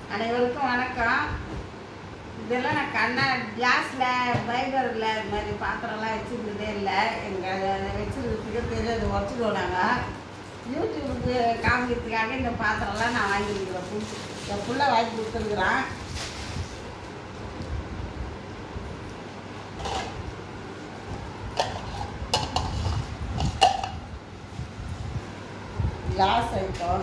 அனைவருக்கும் வணக்கம் இதெல்லாம் நான் கண்ணா கிளாஸில் ஃபைபரில் இது மாதிரி பாத்திரம்லாம் வச்சுருந்ததே இல்லை எங்கள் வச்சுருக்கிறதுக்கு தெரியாது உடச்சிடுவோம் நாங்கள் யூடியூபுக்கு காமிக்கிறதுக்காக இந்த பாத்திரம்லாம் நான் வாங்கியிருக்கிறேன் புதுசு என் புள்ள வாங்கி கொடுத்துருக்குறான் கிளாஸ் ஐட்டம்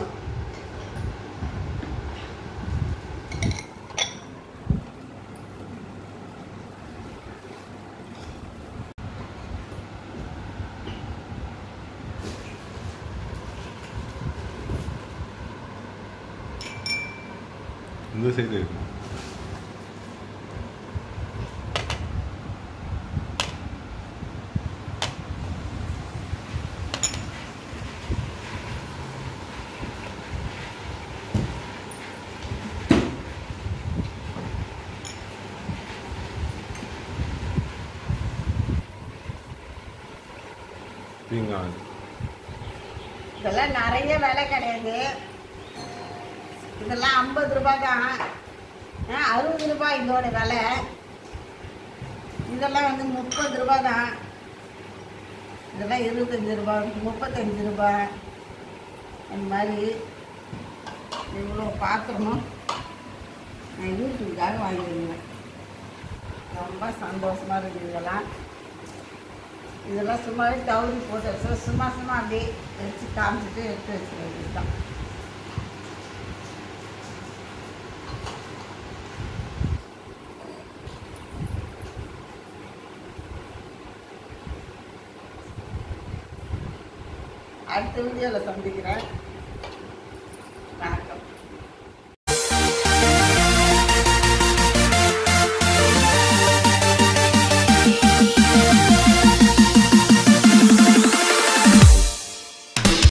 இந்த சைடு இருக்கும் பீங்கான் இதெல்லாம் நிறைய விலை கிடையாது இதெல்லாம் ஐம்பது ரூபாய் தான் ஆ, அறுபது ரூபாய் இதோட விலை இதெல்லாம் வந்து முப்பது ரூபாய் தான் இதெல்லாம் இருபத்தஞ்சி ரூபாய் முப்பத்தஞ்சு ரூபாய் அந்த மாதிரி இவ்வளோ பாத்திரமும் நான் யூடியூப்காக வாங்கியிருந்தேன் ரொம்ப சந்தோஷமாக இருக்குது இதெல்லாம் இதெல்லாம் சும்மாவே தவறி போட்டு வச்சு சும்மா சும்மா அப்படியே வச்சு காமிச்சிட்டு எடுத்து வச்சுக்க வேண்டியதுதான் அடுத்த வீடியோவில் சந்திக்கிறேன்